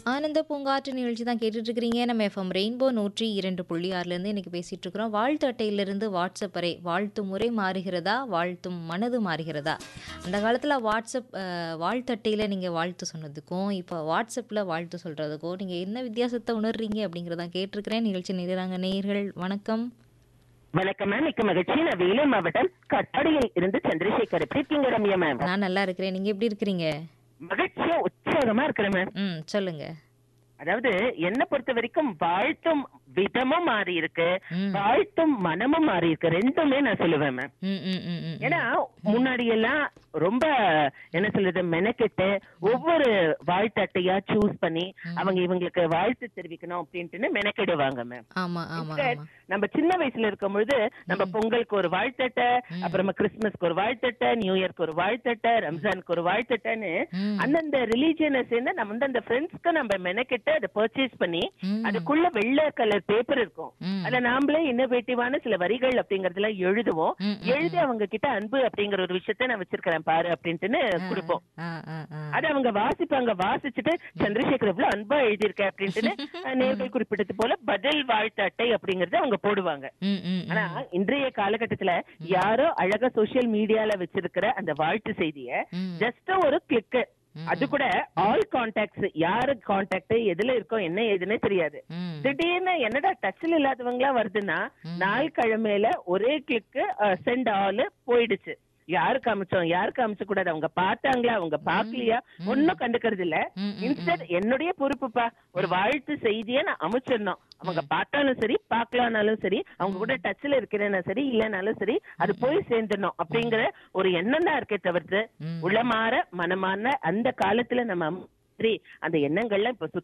ஆனந்த பூங்காற்று நிகழ்ச்சி தான் கேட்டுட்டு இருக்கிறீங்க நம்ம எஃப்எம் ரெயின்போ நூற்றி இரண்டு புள்ளி ஆறுலேருந்து இன்னைக்கு பேசிட்டு இருக்கிறோம் வாழ்த்து அட்டையிலிருந்து வாட்ஸ்அப் வரை வாழ்த்தும் முறை மாறுகிறதா வாழ்த்தும் மனது மாறுகிறதா அந்த காலத்தில் வாட்ஸ்அப் அஹ், வாழ்த்து அட்டையில் நீங்கள் வாழ்த்து சொன்னதுக்கும் இப்போ வாட்ஸ்அப்பில் வாழ்த்து சொல்கிறதுக்கும் நீங்கள் என்ன வித்தியாசத்தை உணர்றீங்க அப்படிங்கிறதான் கேட்டிருக்கிறேன் நிகழ்ச்சி நிறாங்க நேயர்கள் வணக்கம் வணக்கம் மேம் மிக்க மகிழ்ச்சி நான் வேலூர் மாவட்டம் கட்டாடியில் இருந்து சந்திரசேகர் எப்படி இருக்கீங்க ரம்யா மேம் நான் நல்லா இருக்கிறேன் நீங்கள் எப்படி இருக்கிறீங்க மகிழ்ச்சியா உற்சாகமா இருக்கிறேன் மேம் ம் சொல்லுங்கள் அதாவது என்ன பொறுத்த வரைக்கும் வாழ்த்தும் விதமும் மாறி இருக்கு ம் வாழ்த்தும் மனமும் மாறி இருக்கு ரெண்டுமே நான் சொல்லுவேன் மேம் ம் ம் ம் ம் ஏன்னா முன்னாடி எல்லாம் ரொம்ப என்ன சொல்றது மெனக்கெட்டு ஒவ்வொரு வாழ்த்தட்டையா சூஸ் பண்ணி அவங்க இவங்களுக்கு வாழ்த்து தெரிவிக்கணும் அப்படின்ட்டு மெனக்கெடுவாங்க மேம் ஆமாம் ஆமாம் Instead, ஆமாம் நம்ம சின்ன வயசுல இருக்கும் பொழுது நம்ம பொங்கலுக்கு ஒரு வாழ்த்தட்டை அப்புறமா கிறிஸ்துமஸ்க்கு ஒரு வாழ்த்தட்டை நியூ இயர்க்கு ஒரு வாழ்த்தட்டை ரம்ஜானுக்கு ஒரு வாழ்த்தட்டைன்னு ம் அந்தந்த ரிலீஜியனை சேர்ந்து நம்ம வந்து அந்த ஃப்ரெண்ட்ஸ்க்கு நம்ம மெனக்கிட்டு அதை பர்ச்சேஸ் பண்ணி ம். அதுக்குள்ள வெள்ளை கலர் பேப்பர் இருக்கும் ம். அதுல நாமளே இன்னோவேட்டிவான சில வரிகள் அப்படிங்கறதெல்லாம் எழுதுவோம் ம், ம், எழுதி அவங்க கிட்ட அன்பு அப்படிங்கிற ஒரு விஷயத்த நான் வச்சிருக்கிறேன் பாரு அப்படின்ட்டுன்னு கொடுப்போம் ஆ ஆ ஆ அது அவங்க வாசிப்பாங்க வாசிச்சுட்டு சந்திரசேகர் எவ்வளவு அன்பா எழுதியிருக்க அப்படின்ட்டுன்னு அஹ், நேர்கள் குறிப்பிட்டது போல பதில் வாழ்த்து அட்டை அப்படிங்கறத அவங்க போடுவாங்க ம் ம் ஆனா இன்றைய காலகட்டத்துல யாரோ அழகா சோசியல் மீடியால வச்சிருக்கிற அந்த வாழ்த்து செய்திய ம். ஜஸ்ட் ஒரு கிளிக் அது கூட ஆல் கான்டாக்ட்ஸ் யாரு கான்டாக்ட் எதுல இருக்கோ என்ன ஏதுன்னே தெரியாது ம் திடீர்னு என்னடா டச்ல இல்லாதவங்களா வருதுன்னா நாள் கிழமையில ஒரே கிளிக் சென்ட் ஆல் போயிடுச்சு யாருக்கு அமைச்சோம் யாருக்கு அமைச்ச கூடாது அவங்க பார்த்தாங்களா அவங்க பாக்கலையா ஒன்னும் கண்டுக்கிறது இல்ல ம், ம், இன்ஸ்டன்ட் என்னுடைய பொறுப்புப்பா ஒரு வாழ்த்து செய்தியை நான் அமைச்சிடணும் அவங்க பார்த்தாலும் சரி பார்க்கலானாலும் சரி அவங்க கூட டச்ல இருக்கிறேன்னா சரி இல்லைனாலும் சரி அது போய் சேர்ந்துடணும் அப்படிங்கிற ஒரு எண்ணம் தான் இருக்கே தவிர்த்து ம். உளமாற மனமான அந்த காலத்துல நம்ம அம்மா மாதிரி அந்த எண்ணங்கள்லாம் இப்ப